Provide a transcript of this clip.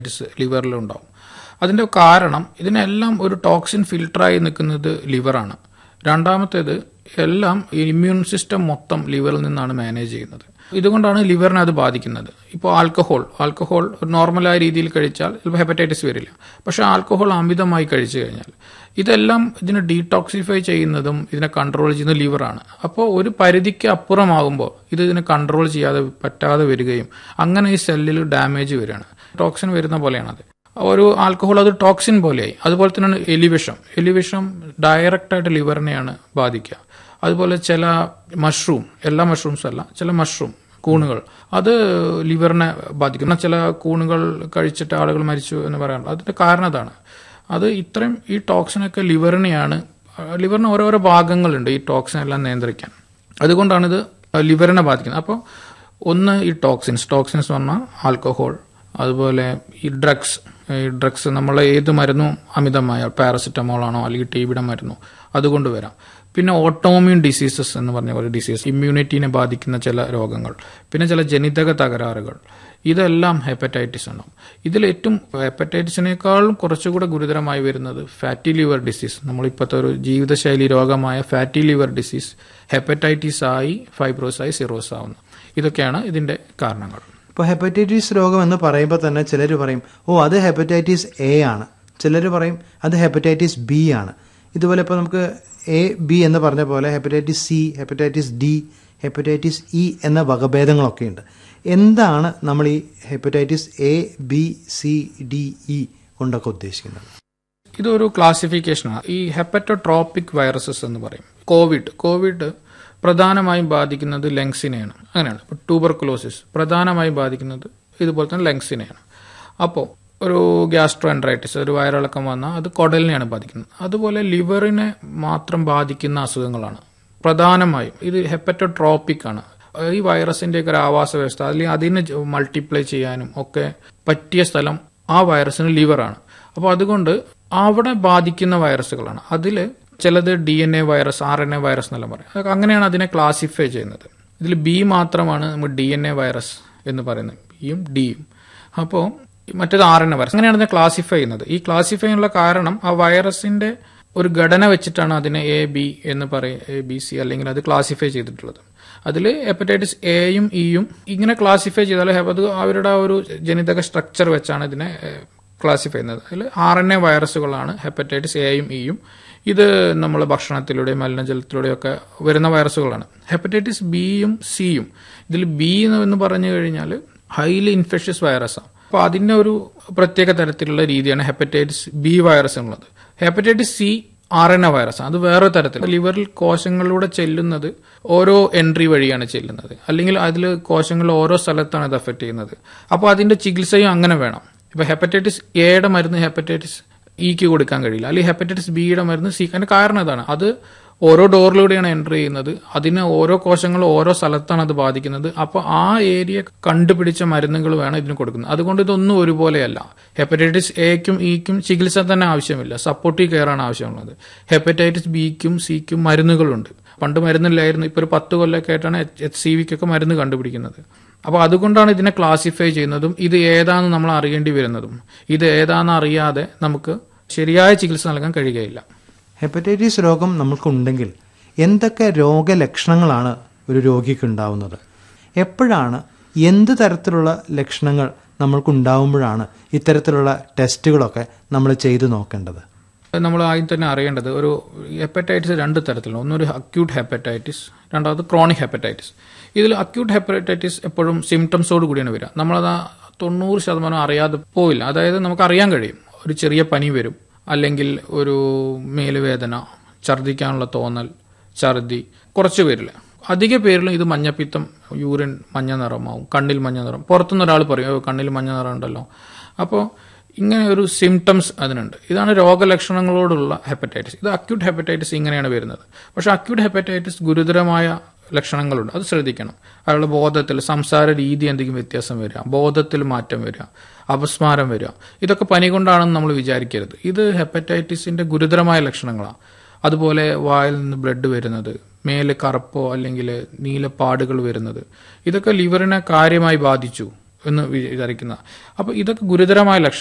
ലിവറിലുണ്ടാവും അതിന്റെ കാരണം ഇതിനെല്ലാം ഒരു ടോക്സിൻ ഫിൽട്ടറായി നിൽക്കുന്നത് ലിവറാണ് രണ്ടാമത്തേത് എല്ലാം ഇമ്മ്യൂൺ സിസ്റ്റം മൊത്തം ലിവറിൽ നിന്നാണ് മാനേജ് ചെയ്യുന്നത് ഇതുകൊണ്ടാണ് ലിവറിനെ അത് ബാധിക്കുന്നത് ഇപ്പോൾ ആൽക്കഹോൾ ആൽക്കഹോൾ ഒരു നോർമലായ രീതിയിൽ കഴിച്ചാൽ ചിലപ്പോൾ ഹെപ്പറ്റൈറ്റിസ് വരില്ല പക്ഷേ ആൽക്കഹോൾ അമിതമായി കഴിച്ചു കഴിഞ്ഞാൽ ഇതെല്ലാം ഇതിനെ ഡീടോക്സിഫൈ ചെയ്യുന്നതും ഇതിനെ കൺട്രോൾ ചെയ്യുന്ന ലിവറാണ് അപ്പോൾ ഒരു പരിധിക്ക് അപ്പുറമാകുമ്പോൾ ഇത് ഇതിനെ കൺട്രോൾ ചെയ്യാതെ പറ്റാതെ വരികയും അങ്ങനെ ഈ സെല്ലിൽ ഡാമേജ് വരികയാണ് ടോക്സിൻ വരുന്ന പോലെയാണത് ഒരു ആൽക്കഹോൾ അത് ടോക്സിൻ പോലെയായി അതുപോലെ തന്നെയാണ് എലിവിഷം എലിവിഷം ഡയറക്റ്റ് ആയിട്ട് ലിവറിനെയാണ് ബാധിക്കുക അതുപോലെ ചില മഷ്റൂം എല്ലാ മഷ്റൂംസും അല്ല ചില മഷ്റൂം കൂണുകൾ അത് ലിവറിനെ ബാധിക്കുന്ന ചില കൂണുകൾ കഴിച്ചിട്ട് ആളുകൾ മരിച്ചു എന്ന് പറയാറുണ്ട് അതിന്റെ കാരണം അതാണ് അത് ഇത്രയും ഈ ടോക്സിനൊക്കെ ലിവറിനെയാണ് ലിവറിന് ഓരോരോ ഭാഗങ്ങളുണ്ട് ഈ ടോക്സിൻ എല്ലാം നിയന്ത്രിക്കാൻ അതുകൊണ്ടാണ് ഇത് ലിവറിനെ ബാധിക്കുന്നത് അപ്പോൾ ഒന്ന് ഈ ടോക്സിൻസ് ടോക്സിൻസ് പറഞ്ഞാൽ ആൽക്കഹോൾ അതുപോലെ ഈ ഡ്രഗ്സ് ഈ ഡ്രഗ്സ് നമ്മൾ ഏത് മരുന്നും അമിതമായ പാരസിറ്റമോൾ ആണോ അല്ലെങ്കിൽ ടി ബിയുടെ മരുന്നോ അതുകൊണ്ട് വരാം പിന്നെ ഓട്ടോമ്യൂൺ ഡിസീസസ് എന്ന് പറഞ്ഞ ഒരു ഡിസീസ് ഇമ്മ്യൂണിറ്റീനെ ബാധിക്കുന്ന ചില രോഗങ്ങൾ പിന്നെ ചില ജനിതക തകരാറുകൾ ഇതെല്ലാം ഹെപ്പറ്റൈറ്റിസ് ഉണ്ടാവും ഇതിൽ ഏറ്റവും ഹെപ്പറ്റൈറ്റിസിനേക്കാളും കുറച്ചുകൂടെ ഗുരുതരമായി വരുന്നത് ഫാറ്റി ലിവർ ഡിസീസ് നമ്മളിപ്പോഴത്തെ ഒരു ജീവിതശൈലി രോഗമായ ഫാറ്റി ലിവർ ഡിസീസ് ഹെപ്പറ്റൈറ്റിസ് ആയി ഫൈബ്രോസ് ആയി സിറോസ് ആവുന്നു ഇതൊക്കെയാണ് ഇതിന്റെ കാരണങ്ങൾ ഇപ്പോൾ ഹെപ്പറ്റൈറ്റിസ് രോഗം എന്ന് പറയുമ്പോൾ തന്നെ ചിലർ പറയും ഓ അത് ഹെപ്പറ്റൈറ്റിസ് എ ആണ് ചിലർ പറയും അത് ഹെപ്പറ്റൈറ്റിസ് ബി ആണ് ഇതുപോലെ ഇപ്പോൾ നമുക്ക് എ ബി എന്ന് പറഞ്ഞ പോലെ hepatitis C hepatitis D hepatitis E എന്ന വകഭേദങ്ങളൊക്കെ ഉണ്ട് എന്താണ് നമ്മൾ ഈ hepatitis A B C D E കൊണ്ടൊക്കെ ഉദ്ദേശിക്കുന്നത് ഇതൊരു ക്ലാസിഫിക്കേഷനാണ് ഈ ഹെപ്പറ്റോട്രോപ്പിക് വൈറസസ് എന്ന് പറയും കോവിഡ് കോവിഡ് പ്രധാനമായും ബാധിക്കുന്നത് ലങ്സിനെയാണ് അങ്ങനെയാണ് ഇപ്പോൾ ട്യൂബർക്കുലോസിസ് പ്രധാനമായും ബാധിക്കുന്നത് ഇതുപോലെ തന്നെ ലങ്സിനെയാണ് അപ്പോൾ ഒരു ഗ്യാസ്ട്രോ എൻട്രൈറ്റിസ് ഒരു വയറിളക്കം വന്നാൽ അത് കുടലിനെയാണ് ബാധിക്കുന്നത് അതുപോലെ ലിവറിനെ മാത്രം ബാധിക്കുന്ന അസുഖങ്ങളാണ് പ്രധാനമായും ഇത് ഹെപ്പറ്റോട്രോപ്പിക് ആണ് ഈ വൈറസിന്റെ ഒക്കെ ഒരു ആവാസ വ്യവസ്ഥ അല്ലെങ്കിൽ അതിനെ മൾട്ടിപ്ലൈ ചെയ്യാനും ഒക്കെ പറ്റിയ സ്ഥലം ആ വൈറസിന് ലിവറാണ് അപ്പോൾ അതുകൊണ്ട് അവിടെ ബാധിക്കുന്ന വൈറസുകളാണ് അതിൽ ചിലത് D N A virus R N A virus എന്നെല്ലാം പറയും അതൊക്കെ അങ്ങനെയാണ് അതിനെ ക്ലാസിഫൈ ചെയ്യുന്നത് ഇതിൽ ബി മാത്രമാണ് നമ്മൾ ഡി എൻ എ വൈറസ് എന്ന് പറയുന്നത് ബിയും ഡിയും അപ്പോൾ മറ്റേത് ആർ എൻ എ വൈറസ് അങ്ങനെയാണ് അതിനെ ക്ലാസിഫൈ ചെയ്യുന്നത് ഈ ക്ലാസിഫൈ ചെയ്യാനുള്ള കാരണം ആ വൈറസിന്റെ ഒരു ഘടന വെച്ചിട്ടാണ് അതിനെ എ ബി എന്ന് പറയും എ ബി സി അല്ലെങ്കിൽ അത് ക്ലാസിഫൈ ചെയ്തിട്ടുള്ളത് അതിൽ ഹെപ്പറ്റൈറ്റിസ് എയും ഇയും ഇങ്ങനെ ക്ലാസിഫൈ ചെയ്താൽ അത് അവരുടെ ആ ഒരു ജനിതക സ്ട്രക്ചർ വെച്ചാണ് ഇതിനെ ക്ലാസിഫൈ ചെയ്യുന്നത് അതിൽ ആർ എൻ എ വൈറസുകളാണ് ഹെപ്പറ്റൈറ്റിസ് എയും ഇയും ഇത് നമ്മൾ ഭക്ഷണത്തിലൂടെയും മലിനജലത്തിലൂടെയും ഒക്കെ വരുന്ന വൈറസുകളാണ് ഹെപ്പറ്റൈറ്റിസ് ബിയും സിയും ഇതിൽ ബി എന്ന് പറഞ്ഞു കഴിഞ്ഞാൽ ഹൈലി ഇൻഫെഷ്യസ് വൈറസാണ് അപ്പോൾ അതിൻ്റെ ഒരു പ്രത്യേക തരത്തിലുള്ള രീതിയാണ് ഹെപ്പറ്റൈറ്റിസ് ബി വൈറസ് എന്നുള്ളത് hepatitis C R N A virus അത് വേറെ തരത്തിൽ ലിവറിൽ കോശങ്ങളിലൂടെ ചെല്ലുന്നത് ഓരോ എൻട്രി വഴിയാണ് ചെല്ലുന്നത് അല്ലെങ്കിൽ അതിൽ കോശങ്ങളിൽ ഓരോ സ്ഥലത്താണ് ഇത് എഫക്ട് ചെയ്യുന്നത് അപ്പോൾ അതിന്റെ ചികിത്സയും അങ്ങനെ വേണം ഇപ്പൊ ഹെപ്പറ്റൈറ്റിസ് എയുടെ മരുന്ന് ഹെപ്പറ്റൈറ്റിസ് ഇക്ക് കൊടുക്കാൻ കഴിയില്ല അല്ലെങ്കിൽ ഹെപ്പറ്റൈറ്റിസ് ബിയുടെ മരുന്ന് സി അതിന്റെ കാരണം ഇതാണ് അത് ഓരോ ഡോറിലൂടെയാണ് എൻ്റർ ചെയ്യുന്നത് അതിന് ഓരോ കോശങ്ങളും ഓരോ സ്ഥലത്താണ് അത് ബാധിക്കുന്നത് അപ്പോൾ ആ ഏരിയ കണ്ടുപിടിച്ച മരുന്നുകൾ വേണം ഇതിന് കൊടുക്കുന്നത് അതുകൊണ്ട് ഇതൊന്നും ഒരുപോലെയല്ല ഹെപ്പറ്റൈറ്റിസ് എക്കും ഇക്കും ചികിത്സ തന്നെ ആവശ്യമില്ല സപ്പോർട്ടീവ് കെയർ ആണ് ആവശ്യമുള്ളത് ഹെപ്പറ്റൈറ്റിസ് ബിക്കും സിക്കും മരുന്നുകളുണ്ട് പണ്ട് മരുന്നില്ലായിരുന്നു ഇപ്പോൾ ഒരു പത്ത് കൊല്ലമൊക്കെ ആയിട്ടാണ് എച്ച് സി വിക്കൊക്കെ മരുന്ന് കണ്ടുപിടിക്കുന്നത് അപ്പോൾ അതുകൊണ്ടാണ് ഇതിനെ ക്ലാസിഫൈ ചെയ്യുന്നതും ഇത് ഏതാണെന്ന് നമ്മൾ അറിയേണ്ടി വരുന്നതും ഇത് ഏതാണെന്ന് അറിയാതെ നമുക്ക് ശരിയായ ചികിത്സ നൽകാൻ കഴിയുകയില്ല ഹെപ്പറ്റൈറ്റിസ് രോഗം നമുക്കുണ്ടെങ്കിൽ എന്തൊക്കെ രോഗലക്ഷണങ്ങളാണ് ഒരു രോഗിക്ക് ഉണ്ടാവുന്നത് എപ്പോഴാണ് എന്ത് തരത്തിലുള്ള ലക്ഷണങ്ങൾ നമ്മൾക്കുണ്ടാവുമ്പോഴാണ് ഇത്തരത്തിലുള്ള ടെസ്റ്റുകളൊക്കെ നമ്മൾ ചെയ്തു നോക്കേണ്ടത് നമ്മൾ ആദ്യം തന്നെ അറിയേണ്ടത് ഒരു ഹെപ്പറ്റൈറ്റിസ് രണ്ട് തരത്തിലുണ്ട് ഒന്നൊരു അക്യൂട്ട് ഹെപ്പറ്റൈറ്റിസ് രണ്ടാമത് ക്രോണിക് ഹെപ്പറ്റൈറ്റിസ് ഇതിൽ അക്യൂട്ട് ഹെപ്പറ്റൈറ്റിസ് എപ്പോഴും സിംറ്റംസോട് കൂടിയാണ് വരിക നമ്മളത് തൊണ്ണൂറ് ശതമാനം അറിയാതെ പോയില്ല അതായത് നമുക്ക് അറിയാൻ കഴിയും ഒരു ചെറിയ പനി വരും അല്ലെങ്കിൽ ഒരു മേലുവേദന ഛർദ്ദിക്കാനുള്ള തോന്നൽ ഛർദി കുറച്ച് പേരിൽ അധിക പേരിലും ഇത് മഞ്ഞപ്പിത്തം യൂറിൻ മഞ്ഞ നിറമാവും കണ്ണിൽ മഞ്ഞ നിറം പുറത്തുനിന്ന് ഒരാൾ പറയും കണ്ണിൽ മഞ്ഞ നിറം ഉണ്ടല്ലോ അപ്പോൾ ഇങ്ങനെ ഒരു സിംറ്റംസ് അതിനുണ്ട് ഇതാണ് രോഗലക്ഷണങ്ങളോടുള്ള ഹെപ്പറ്റൈറ്റിസ് ഇത് അക്യൂട്ട് ഹെപ്പറ്റൈറ്റിസ് ഇങ്ങനെയാണ് വരുന്നത് പക്ഷെ അക്യൂട്ട് ഹെപ്പറ്റൈറ്റിസ് ഗുരുതരമായ ലക്ഷണങ്ങളുണ്ട് അത് ശ്രദ്ധിക്കണം അയാളുടെ ബോധത്തിൽ സംസാര രീതി എന്തെങ്കിലും വ്യത്യാസം വരിക ബോധത്തിൽ മാറ്റം വരിക അപസ്മാരം വരിക ഇതൊക്കെ പനി കൊണ്ടാണെന്ന് നമ്മൾ വിചാരിക്കരുത് ഇത് ഹെപ്പറ്റൈറ്റിസിന്റെ ഗുരുതരമായ ലക്ഷണങ്ങളാണ് അതുപോലെ വായിൽ നിന്ന് ബ്ലഡ് വരുന്നത് മേല് കറുപ്പോ അല്ലെങ്കിൽ നീലപ്പാടുകൾ വരുന്നത് ഇതൊക്കെ ലിവറിനെ കാര്യമായി ബാധിച്ചു എന്ന് വിചാരിക്കുന്ന അപ്പോൾ ഇതൊക്കെ ഗുരുതരമായ ലക്ഷണം